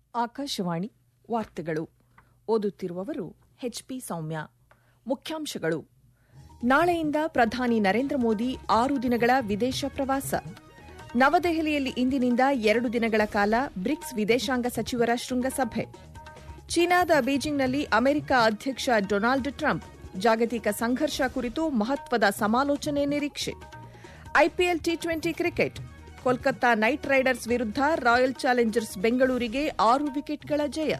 ಆಕಾಶವಾಣಿ ವಾರ್ತೆಗಳು ಓದುತ್ತಿರುವವರು ಎಚ್ಪಿ ಸೌಮ್ಯ ಮುಖ್ಯಾಂಶಗಳು ನಾಳೆಯಿಂದ ಪ್ರಧಾನಿ ನರೇಂದ್ರ ಮೋದಿ ಆರು ದಿನಗಳ ವಿದೇಶ ಪ್ರವಾಸ ನವದೆಹಲಿಯಲ್ಲಿ ಇಂದಿನಿಂದ ಎರಡು ದಿನಗಳ ಕಾಲ ಬ್ರಿಕ್ಸ್ ವಿದೇಶಾಂಗ ಸಚಿವರ ಶೃಂಗಸಭೆ ಚೀನಾದ ಬೀಜಿಂಗ್ನಲ್ಲಿ ಅಮೆರಿಕ ಅಧ್ಯಕ್ಷ ಡೊನಾಲ್ಡ್ ಟ್ರಂಪ್ ಜಾಗತಿಕ ಸಂಘರ್ಷ ಕುರಿತು ಮಹತ್ವದ ಸಮಾಲೋಚನೆ ನಿರೀಕ್ಷೆ IPL T twenty cricket Kolkata Knight Riders ವಿರುದ್ಧ ರಾಯಲ್ ಚಾಲೆಂಜರ್ಸ್ ಬೆಂಗಳೂರಿಗೆ ಆರು ವಿಕೆಟ್ಗಳ ಜಯ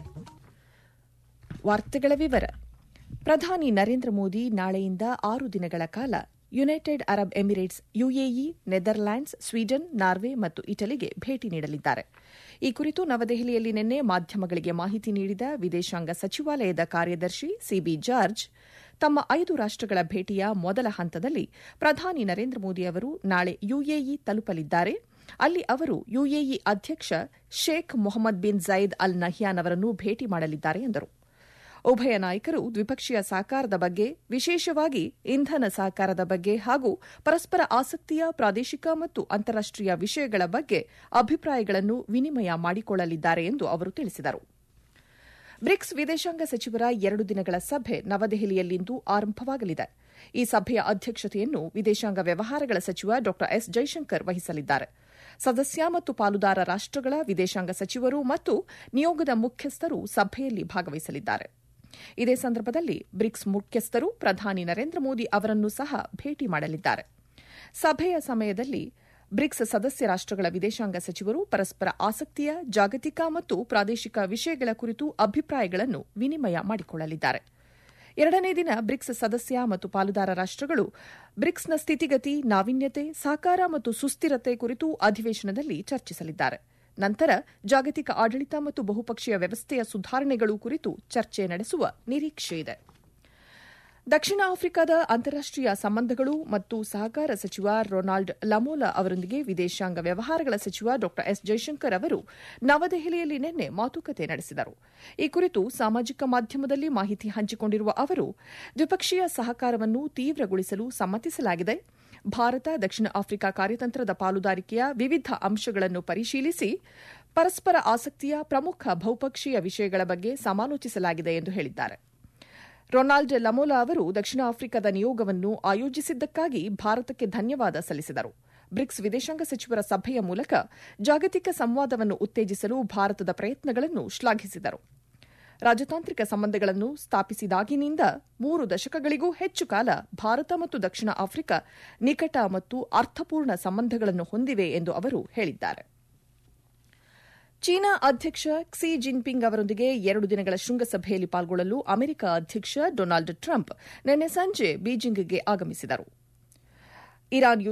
ವಾರ್ತೆಗಳ ವಿವರ ಪ್ರಧಾನಿ ನರೇಂದ್ರ ಮೋದಿ ನಾಳೆಯಿಂದ ಆರು ದಿನಗಳ ಕಾಲ United Arab Emirates UAE Netherlands Sweden Norway ಮತ್ತು ಇಟಲಿಗೆ ಭೇಟಿ ನೀಡಲಿದ್ದಾರೆ ಈ ಕುರಿತು ನವದೆಹಲಿಯಲ್ಲಿ ನಿನ್ನೆ ಮಾಧ್ಯಮಗಳಿಗೆ ಮಾಹಿತಿ ನೀಡಿದ ವಿದೇಶಾಂಗ ಸಚಿವಾಲಯದ ಕಾರ್ಯದರ್ಶಿ ಸಿಬಿ ಜಾರ್ಜ್ ತಮ್ಮ ಐದು ರಾಷ್ಟಗಳ ಭೇಟಿಯ ಮೊದಲ ಹಂತದಲ್ಲಿ ಪ್ರಧಾನಿ ನರೇಂದ್ರ ಮೋದಿ ಅವರು ನಾಳೆ ಯುಎಇ ತಲುಪಲಿದ್ದಾರೆ ಅಲ್ಲಿ ಅವರು ಯುಎಇ ಅಧ್ಯಕ್ಷ Sheikh Mohammed bin zaid Al Nahyan ಅವರನ್ನು ಭೇಟಿ ಮಾಡಲಿದ್ದಾರೆ ಎಂದರು ಉಭಯ ನಾಯಕರು ದ್ವಿಪಕ್ಷೀಯ ಸಹಕಾರದ ಬಗ್ಗೆ ವಿಶೇಷವಾಗಿ ಇಂಧನ ಸಹಕಾರದ ಬಗ್ಗೆ ಹಾಗೂ ಪರಸ್ಪರ ಆಸಕ್ತಿಯ ಪ್ರಾದೇಶಿಕ ಮತ್ತು ಅಂತಾರಾಷ್ಟೀಯ ವಿಷಯಗಳ ಬಗ್ಗೆ ಅಭಿಪ್ರಾಯಗಳನ್ನು ವಿನಿಮಯ ಮಾಡಿಕೊಳ್ಳಲಿದ್ದಾರೆ ಎಂದು ಅವರು ತಿಳಿಸಿದರು ಬ್ರಿಕ್ಸ್ ವಿದೇಶಾಂಗ ಸಚಿವರ ಎರಡು ದಿನಗಳ ಸಭೆ ನವದೆಹಲಿಯಲ್ಲಿಂದು ಆರಂಭವಾಗಲಿದೆ ಈ ಸಭೆಯ ಅಧ್ಯಕ್ಷತೆಯನ್ನು ವಿದೇಶಾಂಗ ವ್ಯವಹಾರಗಳ ಸಚಿವ ಡಾ ಎಸ್ ಜೈಶಂಕರ್ ವಹಿಸಲಿದ್ದಾರೆ ಸದಸ್ಯ ಮತ್ತು ಪಾಲುದಾರ ರಾಷ್ಟಗಳ ವಿದೇಶಾಂಗ ಸಚಿವರು ಮತ್ತು ನಿಯೋಗದ ಮುಖ್ಯಸ್ಥರು ಸಭೆಯಲ್ಲಿ ಭಾಗವಹಿಸಲಿದ್ದಾರೆ ಇದೇ ಸಂದರ್ಭದಲ್ಲಿ ಬ್ರಿಕ್ಸ್ ಮುಖ್ಯಸ್ಥರು ಪ್ರಧಾನಿ ನರೇಂದ್ರ ಮೋದಿ ಅವರನ್ನು ಸಹ ಭೇಟಿ ಮಾಡಲಿದ್ದಾರೆ ಸಭೆಯ ಸಮಯದಲ್ಲಿ ಬ್ರಿಕ್ಸ್ ಸದಸ್ಯ ರಾಷ್ಟಗಳ ವಿದೇಶಾಂಗ ಸಚಿವರು ಪರಸ್ಪರ ಆಸಕ್ತಿಯ ಜಾಗತಿಕ ಮತ್ತು ಪ್ರಾದೇಶಿಕ ವಿಷಯಗಳ ಕುರಿತು ಅಭಿಪ್ರಾಯಗಳನ್ನು ವಿನಿಮಯ ಮಾಡಿಕೊಳ್ಳಲಿದ್ದಾರೆ ಎರಡನೇ ದಿನ ಬ್ರಿಕ್ಸ್ ಸದಸ್ಯ ಮತ್ತು ಪಾಲುದಾರ ರಾಷ್ಟಗಳು ಬ್ರಿಕ್ಸ್ನ ಸ್ಥಿತಿಗತಿ ನಾವೀನ್ಯತೆ ಸಹಕಾರ ಮತ್ತು ಸುಸ್ಥಿರತೆ ಕುರಿತು ಅಧಿವೇಶನದಲ್ಲಿ ಚರ್ಚಿಸಲಿದ್ದಾರೆ ನಂತರ ಜಾಗತಿಕ ಆಡಳಿತ ಮತ್ತು ಬಹುಪಕ್ಷೀಯ ವ್ಯವಸ್ಥೆಯ ಸುಧಾರಣೆಗಳು ಕುರಿತು ಚರ್ಚೆ ನಡೆಸುವ ನಿರೀಕ್ಷೆಯಿದೆ ದಕ್ಷಿಣ ಆಫ್ರಿಕಾದ ಅಂತಾರಾಷ್ಟೀಯ ಸಂಬಂಧಗಳು ಮತ್ತು ಸಹಕಾರ ಸಚಿವ ರೊನಾಲ್ಡ್ ಲಮೋಲಾ ಅವರೊಂದಿಗೆ ವಿದೇಶಾಂಗ ವ್ಯವಹಾರಗಳ ಸಚಿವ ಡಾ ಎಸ್ ಜೈಶಂಕರ್ ಅವರು ನವದೆಹಲಿಯಲ್ಲಿ ನಿನ್ನೆ ಮಾತುಕತೆ ನಡೆಸಿದರು ಈ ಕುರಿತು ಸಾಮಾಜಿಕ ಮಾಧ್ಯಮದಲ್ಲಿ ಮಾಹಿತಿ ಹಂಚಿಕೊಂಡಿರುವ ಅವರು ದ್ವಿಪಕ್ಷೀಯ ಸಹಕಾರವನ್ನು ತೀವ್ರಗೊಳಿಸಲು ಸಮ್ಮತಿಸಲಾಗಿದೆ ಭಾರತ ದಕ್ಷಿಣ ಆಫ್ರಿಕಾ ಕಾರ್ಯತಂತ್ರದ ಪಾಲುದಾರಿಕೆಯ ವಿವಿಧ ಅಂಶಗಳನ್ನು ಪರಿಶೀಲಿಸಿ ಪರಸ್ಪರ ಆಸಕ್ತಿಯ ಪ್ರಮುಖ ಬಹುಪಕ್ಷೀಯ ವಿಷಯಗಳ ಬಗ್ಗೆ ಸಮಾಲೋಚಿಸಲಾಗಿದೆ ಎಂದು ಹೇಳಿದ್ದಾರೆ ರೊನಾಲ್ಡ್ ಲಮೋಲಾ ಅವರು ದಕ್ಷಿಣ ಆಫ್ರಿಕಾದ ನಿಯೋಗವನ್ನು ಆಯೋಜಿಸಿದ್ದಕ್ಕಾಗಿ ಭಾರತಕ್ಕೆ ಧನ್ಯವಾದ ಸಲ್ಲಿಸಿದರು ಬ್ರಿಕ್ಸ್ ವಿದೇಶಾಂಗ ಸಚಿವರ ಸಭೆಯ ಮೂಲಕ ಜಾಗತಿಕ ಸಂವಾದವನ್ನು ಉತ್ತೇಜಿಸಲು ಭಾರತದ ಪ್ರಯತ್ನಗಳನ್ನು ಶ್ಲಾಘಿಸಿದರು ರಾಜತಾಂತ್ರಿಕ ಸಂಬಂಧಗಳನ್ನು ಸ್ಥಾಪಿಸಿದಾಗಿನಿಂದ ಮೂರು ದಶಕಗಳಿಗೂ ಹೆಚ್ಚು ಕಾಲ ಭಾರತ ಮತ್ತು ದಕ್ಷಿಣ ಆಫ್ರಿಕಾ ನಿಕಟ ಮತ್ತು ಅರ್ಥಪೂರ್ಣ ಸಂಬಂಧಗಳನ್ನು ಹೊಂದಿವೆ ಎಂದು ಅವರು ಹೇಳಿದ್ದಾರೆ ಚೀನಾ ಅಧ್ಯಕ್ಷ ಕ್ಸಿ ಜಿನ್ಪಿಂಗ್ ಅವರೊಂದಿಗೆ ಎರಡು ದಿನಗಳ ಶೃಂಗಸಭೆಯಲ್ಲಿ ಪಾಲ್ಗೊಳ್ಳಲು ಅಮೆರಿಕ ಅಧ್ಯಕ್ಷ ಡೊನಾಲ್ಡ್ ಟ್ರಂಪ್ ನಿನ್ನೆ ಸಂಜೆ ಬೀಜಿಂಗ್ಗೆ ಆಗಮಿಸಿದರು ಇರಾನ್